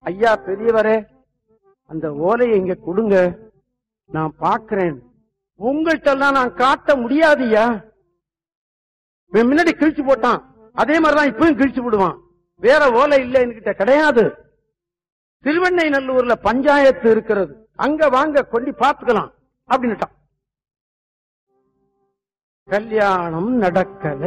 ஐயா பெரியவரே அந்த ஓலையை இங்க கொடுங்க நான் பாக்குறேன் உங்கள்கிட்ட எல்லாம் நான் காட்ட முடியாதுயா இவன் முன்னாடி கிழிச்சு போட்டான் அதே மாதிரிதான் இப்பவும் கிழிச்சு விடுவான் வேற ஓலை இல்ல என்கிட்ட கிடையாது திருவெண்ணை நல்லூர்ல பஞ்சாயத்து இருக்கிறது அங்க வாங்க கொண்டு பாத்துக்கலாம் அப்படின்னுட்டான் கல்யாணம் நடக்கல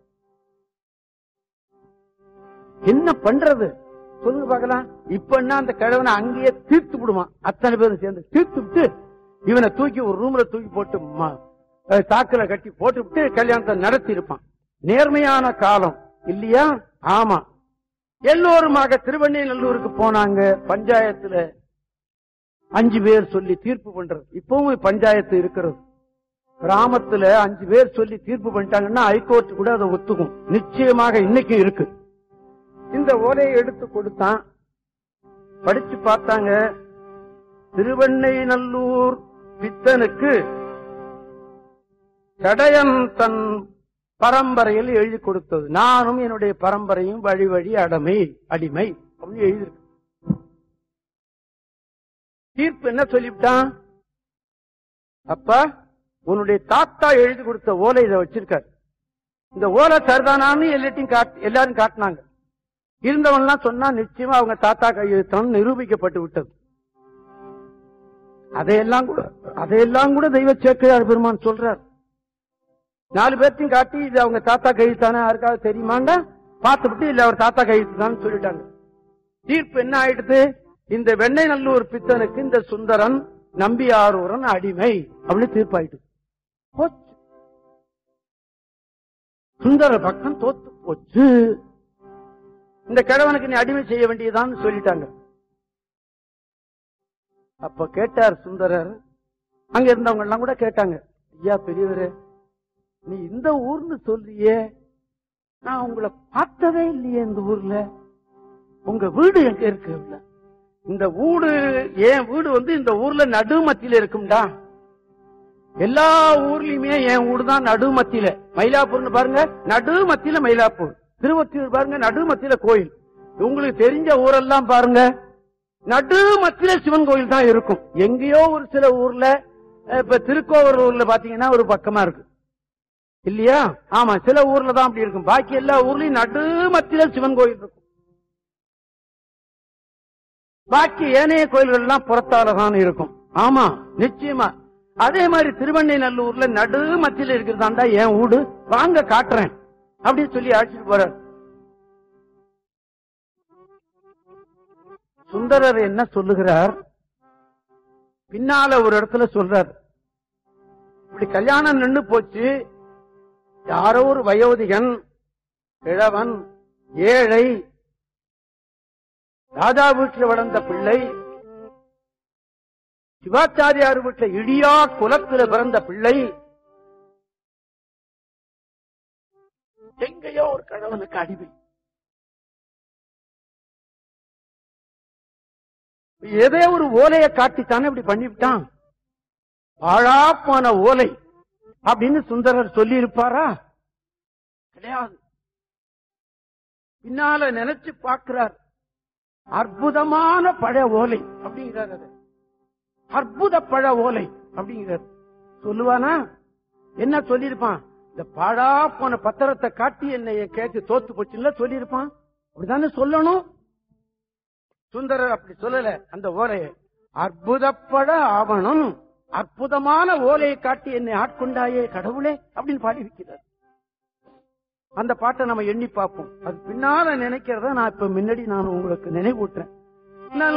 என்ன பண்றது சொல்லுங்க பார்க்கலாம் இப்ப என்ன அந்த கிழவனை அங்கேயே தீர்த்து விடுவான் அத்தனை பேரும் சேர்ந்து தீர்த்து விட்டு இவனை தூக்கி ஒரு ரூம்ல தூக்கி போட்டு ம- அஹ் தாக்குல கட்டி போட்டு விட்டு கல்யாணத்தை நடத்தி இருப்பான் நேர்மையான காலம் இல்லையா ஆமா எல்லோருமாக திருவண்ணைநல்லூருக்கு போனாங்க பஞ்சாயத்துல அஞ்சு பேர் சொல்லி தீர்ப்பு பண்றது இப்பவும் பஞ்சாயத்து இருக்கிறது கிராமத்துல அஞ்சு பேர் சொல்லி தீர்ப்பு பண்ணிட்டாங்கன்னா ஹைகோர்ட் கூட அதை ஒத்துக்கும் நிச்சயமாக இன்னைக்கும் இருக்கு இந்த ஓலையை எடுத்து கொடுத்தான் படிச்சு பார்த்தாங்க திருவெண்ணைநல்லூர் பித்தனுக்கு சடையன் தன் பரம்பரையில் எழுதி கொடுத்தது நானும் என்னுடைய பரம்பரையும் வழி வழி அடமை அடிமை அப்படின்னு எழுதியிருக்கு தீர்ப்பு என்ன சொல்லிவிட்டான் அப்பா உன்னுடைய தாத்தா எழுதி கொடுத்த ஓலை இதை வச்சிருக்காரு இந்த ஓலை சரிதானான்னு எல்லாத்தையும் காட்டு எல்லாரும் காட்டினாங்க இருந்தவன்லாம் சொன்னா நிச்சயமா அவங்க தாத்தா கையெழுத்தம் நிரூபிக்கப்பட்டு விட்டது அதையெல்லாம் கூட அதையெல்லாம் கூட தெய்வ சேக்கிழார் பெருமான் சொல்றார் நாலு பேர்த்தையும் காட்டி இது அவங்க தாத்தா கையெழுத்தானே யாருக்காவது தெரியுமாண்டா பார்த்துவிட்டு இல்ல அவர் தாத்தா கையெழுத்து தான் சொல்லிட்டாங்க தீர்ப்பு என்ன ஆயிடுது இந்த வெண்ணெய் நல்லூர் பித்தனுக்கு இந்த சுந்தரன் நம்பியாரூரன் அடிமை அப்படின்னு தீர்ப்பாயிட்டு போச்சு சுந்தர பக்கம் தோத்து போச்சு இந்த கிழவனுக்கு நீ அடிமை செய்ய வேண்டியதான்னு சொல்லிட்டாங்க அப்ப கேட்டார் சுந்தரர் அங்க இருந்தவங்க எல்லாம் கூட கேட்டாங்க ஐயா பெரியவரே நீ இந்த ஊர்னு சொல்றியே நான் உங்களை பார்த்ததே இல்லையே இந்த ஊர்ல உங்க வீடு எங்க இருக்கு இல்ல இந்த வீடு என் வீடு வந்து இந்த ஊர்ல நடுமத்தியில இருக்கும்டா எல்லா ஊர்லயுமே என் வீடு தான் நடுமத்தியில மயிலாப்பூர்னு பாருங்க நடுமத்தியில மயிலாப்பூர் திருவத்தியூர் பாருங்க நடுமத்தியில கோயில் உங்களுக்கு தெரிஞ்ச ஊரெல்லாம் பாருங்க நடுமத்தியில சிவன் கோயில் தான் இருக்கும் எங்கேயோ ஒரு சில ஊர்ல அஹ், இப்ப திருக்கோவூர் ஊர்ல பாத்தீங்கன்னா ஒரு பக்கமா இருக்கு இல்லையா ஆமா சில ஊர்ல தான் அப்படி இருக்கும் பாக்கி எல்லா ஊர்லயும் நடுமத்தியில சிவன் கோயில் இருக்கும் பாக்கி ஏனைய கோயில்கள் எல்லாம் புறத்தால தான் இருக்கும் ஆமா நிச்சயமா அதே மாதிரி திருவண்ணை நல்லூர்ல நடு மத்தியில இருக்கிறதாண்டா என் வீடு வாங்க காட்டுறேன் அப்படின்னு சொல்லி அழைச்சிட்டு போறார் சுந்தரர் என்ன சொல்லுகிறார் பின்னால ஒரு இடத்துல சொல்றார் இப்படி கல்யாணம் நின்னு போச்சு யாரோ ஒரு வயோதிகன் கிழவன் ஏழை ராஜா வீட்டில் வளர்ந்த பிள்ளை சிவாச்சாரியார் வீட்டில் இடியா குலத்துல பிறந்த பிள்ளை எங்கேயோ ஒரு கணவனுக்கு அடிமை ஏதோ ஒரு ஓலையை காட்டித்தானே இப்படி பண்ணிவிட்டான் பாழாப்பான ஓலை அப்படின்னு சுந்தரர் சொல்லி இருப்பாரா கிடையாது பின்னால நினைச்சு பார்க்கிறார் அற்புதமான பழ ஓலை அப்படிங்கிறார் அது அற்புத பழ ஓலை அப்படிங்கிறார் சொல்லுவானா என்ன சொல்லியிருப்பான் இந்த பாழா போன பத்திரத்தை காட்டி என்னைய கேட்டு தோத்து போச்சுல்ல சொல்லியிருப்பான் அப்படிதானே சொல்லணும் சுந்தரர் அப்படி சொல்லல அந்த ஓலையை அற்புதப்பட ஆவணம் அற்புதமான ஓலையை காட்டி என்னை ஆட்கொண்டாயே கடவுளே அப்படின்னு பாடி வைக்கிறார் அந்த பாட்டை நம்ம எண்ணி பார்ப்போம் அது பின்னால நினைக்கிறத நான் இப்ப முன்னாடி நான் உங்களுக்கு நினைவூட்டுறேன் நான்